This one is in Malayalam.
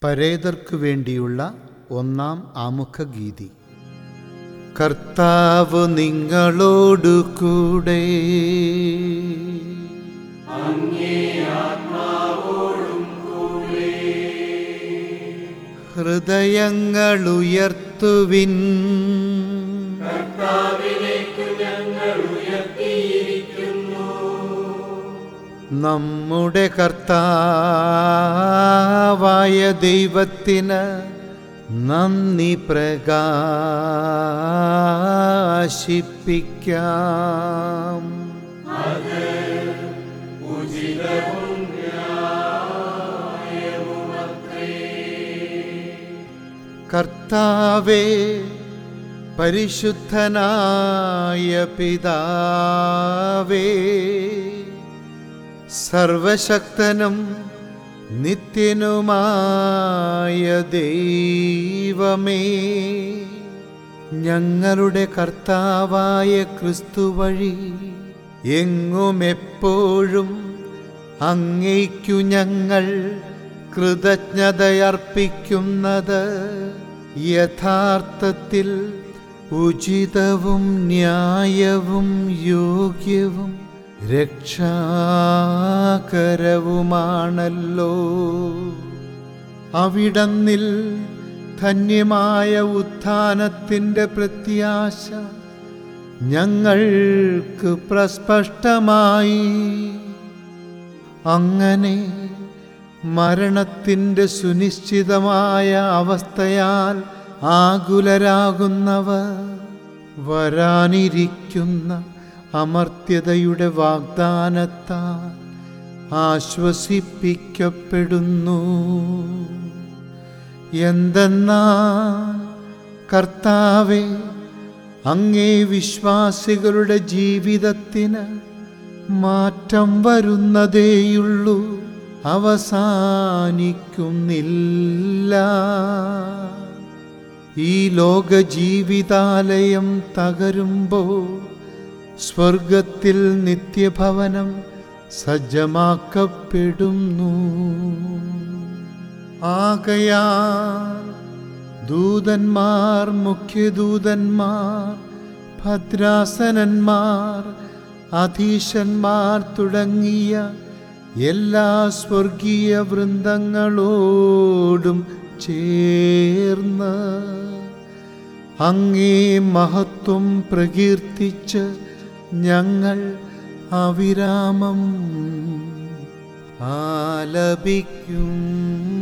പരേതർക്കു വേണ്ടിയുള്ള ഒന്നാം ആമുഖഗീതി കർത്താവ് നിങ്ങളോടു കൂടെ ഹൃദയങ്ങൾ ഉയർത്തുവിൻ നമ്മുടെ കർത്താവായ ദൈവത്തിന് നന്ദി പ്രകാശിപ്പിക്കാം കർത്താവേ പരിശുദ്ധനായ പിതാവേ സർവശക്തനും നിത്യനുമായ ദൈവമേ ഞങ്ങളുടെ കർത്താവായ ക്രിസ്തു വഴി എങ്ങും എപ്പോഴും അങ്ങേക്കു ഞങ്ങൾ കൃതജ്ഞതയർപ്പിക്കുന്നത് യഥാർത്ഥത്തിൽ ഉചിതവും ന്യായവും യോഗ്യവും രക്ഷാകരവുമാണല്ലോ അവിടന്നിൽ ധന്യമായ ഉത്ഥാനത്തിൻ്റെ പ്രത്യാശ ഞങ്ങൾക്ക് പ്രസ്പഷ്ടമായി അങ്ങനെ മരണത്തിൻ്റെ സുനിശ്ചിതമായ അവസ്ഥയാൽ ആകുലരാകുന്നവർ വരാനിരിക്കുന്ന അമർത്യതയുടെ വാഗ്ദാനത്താൽ ആശ്വസിപ്പിക്കപ്പെടുന്നു എന്തെന്നാൽ കർത്താവെ അങ്ങേ വിശ്വാസികളുടെ ജീവിതത്തിന് മാറ്റം വരുന്നതേയുള്ളൂ അവസാനിക്കുന്നില്ല ഈ ലോക ജീവിതാലയം തകരുമ്പോൾ സ്വർഗത്തിൽ നിത്യഭവനം സജ്ജമാക്കപ്പെടുന്നു ആകയാൽ ദൂതന്മാർ മുഖ്യദൂതന്മാർ ഭദ്രാസനന്മാർ അധീശന്മാർ തുടങ്ങിയ എല്ലാ സ്വർഗീയ വൃന്ദങ്ങളോടും ചേർന്ന് അങ്ങേ മഹത്വം പ്രകീർത്തിച്ച് ഞങ്ങൾ അവിരാമം ആലപിക്കും